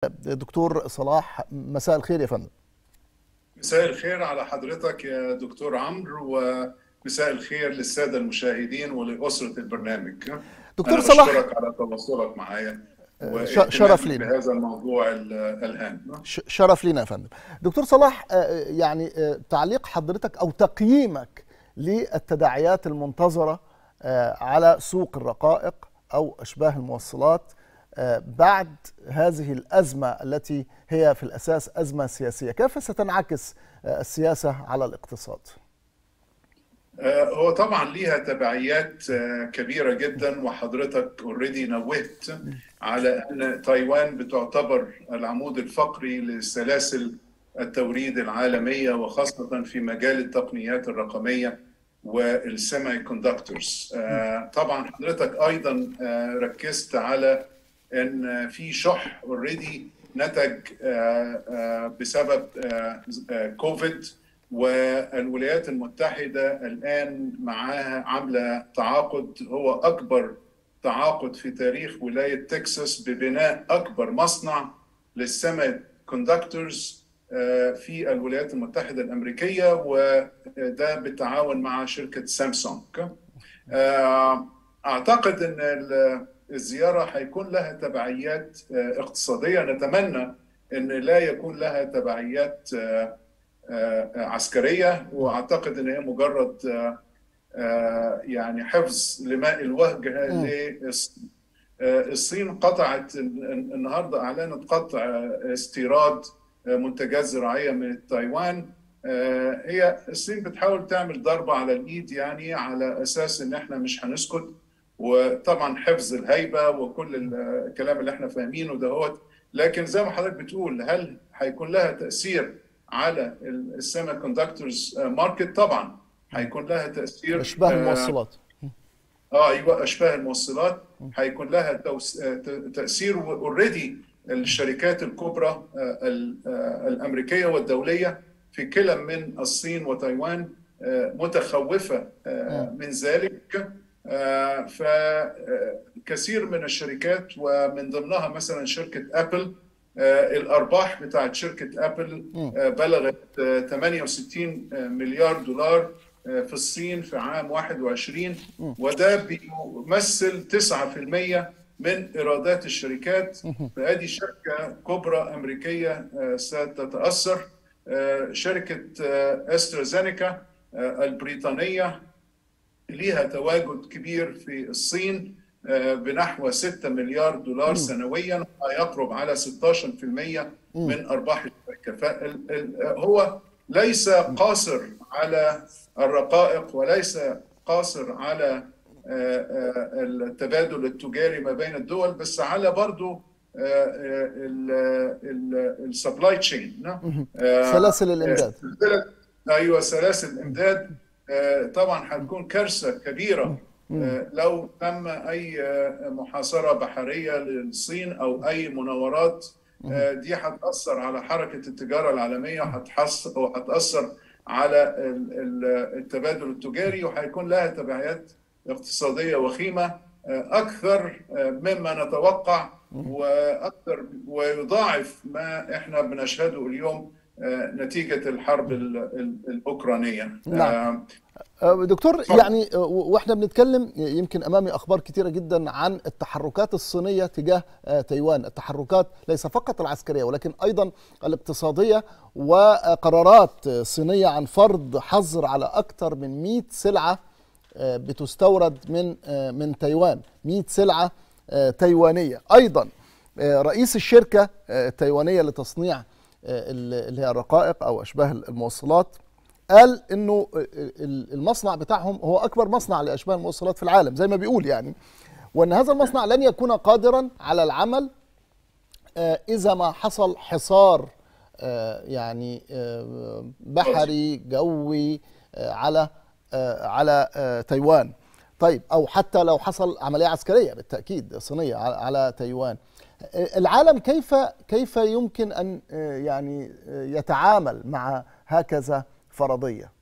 دكتور صلاح مساء الخير يا فندم مساء الخير على حضرتك يا دكتور عمرو ومساء للخير للساده المشاهدين ولاسره البرنامج دكتور أنا صلاح بشكرك على تواصلك معايا ش- شرف لينا. بهذا الموضوع ال- الهام ش- شرف لينا يا فندم دكتور صلاح آه، يعني آه، تعليق حضرتك او تقييمك للتداعيات المنتظره آه، على سوق الرقائق او اشباه الموصلات آه، بعد هذه الازمه التي هي في الاساس ازمه سياسيه كيف ستنعكس آه، السياسه على الاقتصاد آه، هو طبعا ليها تبعيات آه، كبيرة جدا وحضرتك اوريدي نوهت على أن تايوان بتعتبر العمود الفقري لسلاسل التوريد العالمية وخاصة في مجال التقنيات الرقمية والسيمي كوندكتورز طبعا حضرتك أيضا آه، ركزت على أن في شح اوريدي نتج آه، آه، بسبب آه، آه، كوفيد والولايات المتحدة الآن معاها عاملة تعاقد هو أكبر تعاقد في تاريخ ولاية تكساس ببناء أكبر مصنع للسيمي كوندكتورز في الولايات المتحدة الأمريكية وده بالتعاون مع شركة سامسونج آه، أعتقد أن ال- الزيارة هيكون لها تبعيات آه، اقتصادية نتمنى أن لا يكون لها تبعيات آه، آه، عسكرية وأعتقد أن هي مجرد آه، آه، يعني حفظ لماء الوهج للصين آه، الصين قطعت ال- النهارده اعلنت قطع آه، استيراد آه، منتجات زراعيه من تايوان آه، هي الصين بتحاول تعمل ضربه على الايد يعني على اساس ان احنا مش هنسكت وطبعا حفظ الهيبه وكل ال- الكلام اللي احنا فاهمينه دهوت لكن زي ما حضرتك بتقول هل هيكون لها تاثير على السيمي كوندكتورز ماركت طبعا هيكون لها تاثير اشباه آه، الموصلات اه ايوه اشباه الموصلات هيكون لها توس... آه، ت- تاثير اوريدي الشركات الكبرى آه، ال- آه، الامريكيه والدوليه في كلا من الصين وتايوان آه، متخوفه آه، من ذلك فكثير من الشركات ومن ضمنها مثلا شركه ابل آه، الارباح بتاعت شركه ابل آه، بلغت آه، 68 مليار دولار آه، في الصين في عام 21 وده بيمثل 9% من ايرادات الشركات فادي شركه كبرى امريكيه آه، ستتاثر آه، شركه آه، استرازينيكا آه، البريطانيه ليها تواجد كبير في الصين آه، بنحو 6 مليار دولار سنويا ما يقرب على 16% من ارباح الشركه فهو ليس قاصر على الرقائق وليس قاصر على آه، آه، التبادل التجاري ما بين الدول بس على برضو السبلاي تشين سلاسل الامداد سلسلة ايوه سلاسل الامداد آه، طبعا هتكون كارثه كبيره آه، لو تم اي آه، محاصره بحريه للصين او اي مناورات آه، دي هتاثر على حركه التجاره العالميه وهتحس- وهتاثر على ال- ال- التبادل التجاري وهيكون لها تبعيات اقتصاديه وخيمه آه، اكثر آه، مما نتوقع واكثر ويضاعف ما احنا بنشهده اليوم آه، نتيجه الحرب ال- ال- الاوكرانيه نعم. آه، آه، دكتور اتفضل. يعني آه، واحنا بنتكلم يمكن امامي اخبار كثيره جدا عن التحركات الصينيه تجاه آه، تايوان، التحركات ليس فقط العسكريه ولكن ايضا الاقتصاديه وقرارات آه، صينيه عن فرض حظر على اكثر من 100 سلعه آه، بتستورد من آه، من تايوان، 100 سلعه آه، تايوانيه، ايضا آه، رئيس الشركه آه، التايوانيه لتصنيع آه، اللي هي الرقائق او اشباه الموصلات قال انه المصنع بتاعهم هو اكبر مصنع لاشباه الموصلات في العالم زي ما بيقول يعني وان هذا المصنع لن يكون قادرا على العمل آه، اذا ما حصل حصار آه، يعني آه، بحري جوي آه، على آه، على آه، تايوان طيب او حتى لو حصل عمليه عسكريه بالتاكيد صينيه على- على تايوان آه، العالم كيف كيف يمكن ان آه، يعني آه، يتعامل مع هكذا فرضيه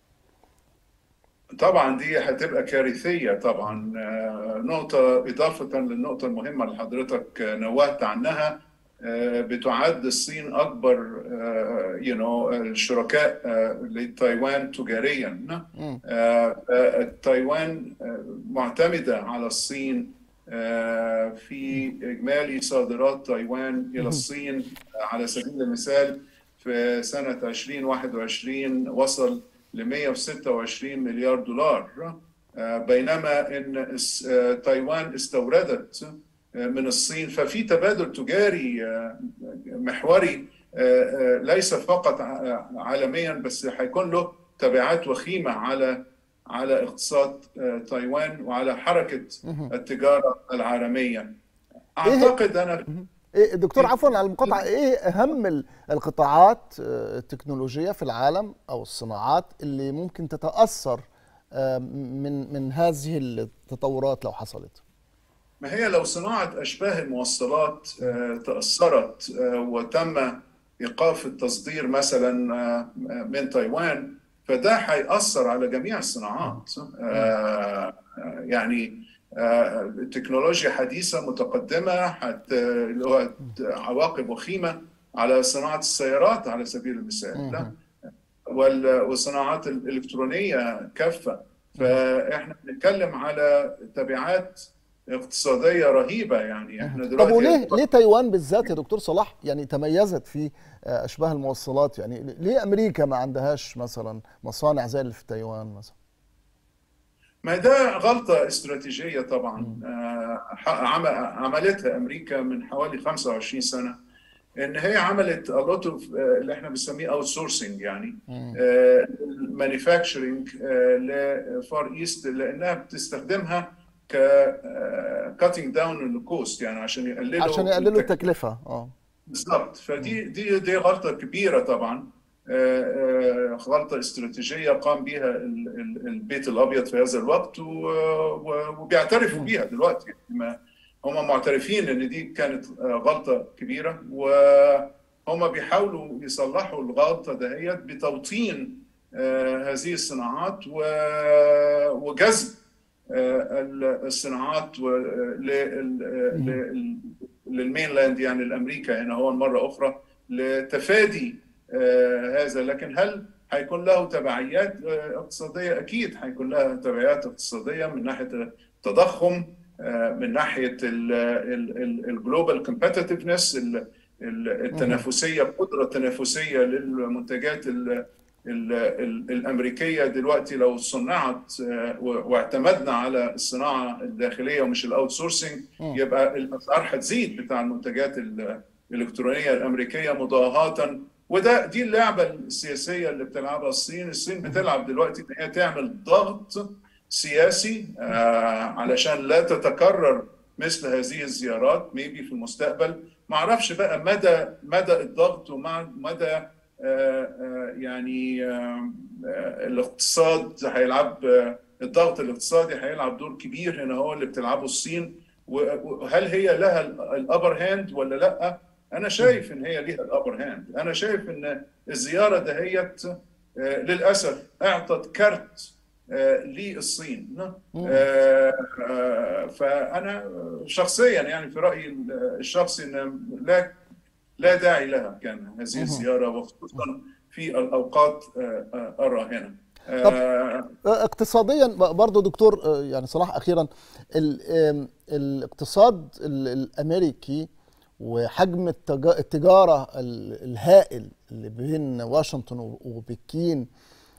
طبعا دي هتبقى كارثيه طبعا آه، نقطه اضافه للنقطه المهمه اللي حضرتك آه، نوهت عنها بتعد الصين اكبر يو نو الشركاء لتايوان تجاريا تايوان معتمده على الصين في اجمالي صادرات تايوان الى الصين على سبيل المثال في سنه 2021 وصل ل 126 مليار دولار بينما ان تايوان استوردت من الصين ففي تبادل تجاري محوري ليس فقط عالميا بس هيكون له تبعات وخيمه على على اقتصاد تايوان وعلى حركه التجاره العالميه اعتقد انا إيه دكتور عفوا على المقاطعه ايه اهم القطاعات التكنولوجيه في العالم او الصناعات اللي ممكن تتاثر من من هذه التطورات لو حصلت ما هي لو صناعه اشباه الموصلات تاثرت وتم ايقاف التصدير مثلا من تايوان فده هيأثر على جميع الصناعات يعني التكنولوجيا حديثة متقدمة حت عواقب وخيمة على صناعة السيارات على سبيل المثال لا والصناعات الإلكترونية كافة فإحنا بنتكلم على تبعات اقتصادية رهيبة يعني احنا دلوقتي طب وليه ليه تايوان بالذات يا دكتور صلاح يعني تميزت في اشباه الموصلات يعني ليه امريكا ما عندهاش مثلا مصانع زي اللي في تايوان مثلا؟ ما ده غلطة استراتيجية طبعا عملتها أمريكا من حوالي 25 سنة إن هي عملت لوت اللي احنا بنسميه اوت سورسنج يعني مانيفاكتشرنج لفار ايست لأنها بتستخدمها ك كاتنج داون الكوست يعني عشان يقللوا عشان يقللوا التكلفة اه بالظبط فدي دي دي غلطة كبيرة طبعا غلطة استراتيجية قام بها البيت الأبيض في هذا الوقت وبيعترفوا بيها دلوقتي هم معترفين إن دي كانت غلطة كبيرة وهم بيحاولوا يصلحوا الغلطة دهيت بتوطين هذه الصناعات وجذب الصناعات للمينلاند يعني الأمريكا هنا هو مرة أخرى لتفادي هذا لكن هل هيكون له تبعيات اقتصاديه؟ اكيد هيكون لها تبعيات اقتصاديه من ناحيه التضخم من ناحيه الجلوبال كومبتitiveness التنافسيه القدره التنافسيه للمنتجات الامريكيه دلوقتي لو صنعت واعتمدنا على الصناعه الداخليه ومش الاوت سورسنج يبقى الاسعار هتزيد بتاع المنتجات الالكترونيه الامريكيه مضاهاه وده دي اللعبه السياسيه اللي بتلعبها الصين، الصين بتلعب دلوقتي ان هي تعمل ضغط سياسي آه علشان لا تتكرر مثل هذه الزيارات ميبي في المستقبل، ما اعرفش بقى مدى مدى الضغط ومدى آه آه يعني الاقتصاد هيلعب الضغط الاقتصادي هيلعب دور كبير هنا هو اللي بتلعبه الصين وهل هي لها الابر هاند ولا لا؟ انا شايف ان هي ليها الابر هاند انا شايف ان الزياره دهيت للاسف اعطت كرت للصين فانا شخصيا يعني في رايي الشخصي ان لا لا داعي لها كان هذه الزياره وخصوصا في الاوقات الراهنه طب اقتصاديا برضه دكتور يعني صلاح اخيرا الاقتصاد الامريكي وحجم التجارة الهائل اللي بين واشنطن وبكين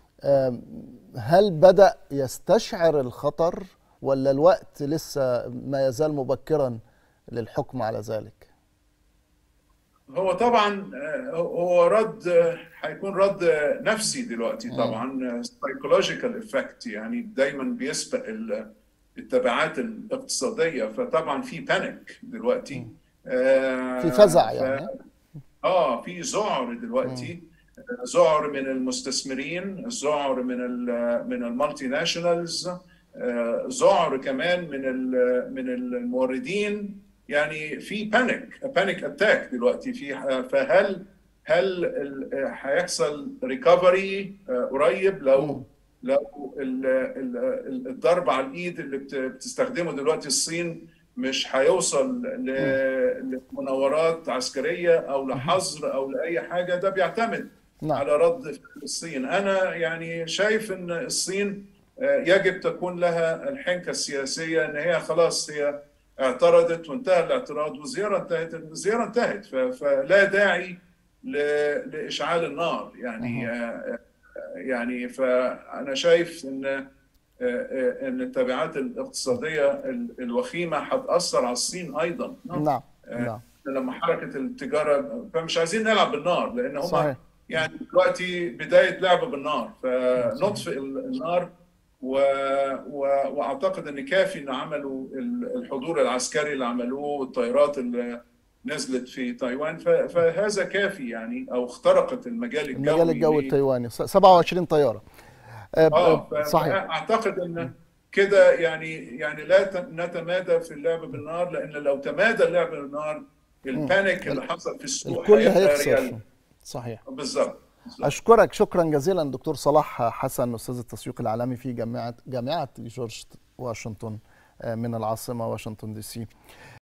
هل بدأ يستشعر الخطر ولا الوقت لسه ما يزال مبكرا للحكم على ذلك؟ هو طبعا هو رد هيكون رد نفسي دلوقتي طبعا سايكولوجيكال افكت يعني دايما بيسبق التبعات الاقتصاديه فطبعا في بانيك دلوقتي م. في فزع يعني اه في ذعر دلوقتي ذعر من المستثمرين ذعر من ال من المالتي ناشونالز ذعر كمان من من الموردين يعني في بانيك بانيك اتاك دلوقتي في فهل هل هيحصل ريكفري قريب لو لو الضرب على الايد اللي بتستخدمه دلوقتي الصين مش هيوصل لمناورات عسكريه او لحظر او لاي حاجه ده بيعتمد نعم. على رد الصين انا يعني شايف ان الصين يجب تكون لها الحنكه السياسيه ان هي خلاص هي اعترضت وانتهى الاعتراض والزياره انتهت الزياره انتهت فلا داعي لاشعال النار يعني يعني فانا شايف ان ان التبعات الاقتصاديه الوخيمه هتاثر على الصين ايضا نعم نعم لما حركه التجاره فمش عايزين نلعب بالنار لان هم يعني دلوقتي بدايه لعب بالنار فنطفئ النار و... و... واعتقد ان كافي ان عملوا الحضور العسكري اللي عملوه والطيارات اللي نزلت في تايوان ف... فهذا كافي يعني او اخترقت المجال الجوي المجال الجوي التايواني 27 طياره اه صحيح اعتقد ان كده يعني يعني لا نتمادى في اللعب بالنار لان لو تمادى اللعب بالنار البانيك اللي حصل في السوق الكل هيخسر صحيح بالظبط اشكرك شكرا جزيلا دكتور صلاح حسن استاذ التسويق العالمي في جامعه جامعه جورج واشنطن من العاصمه واشنطن دي سي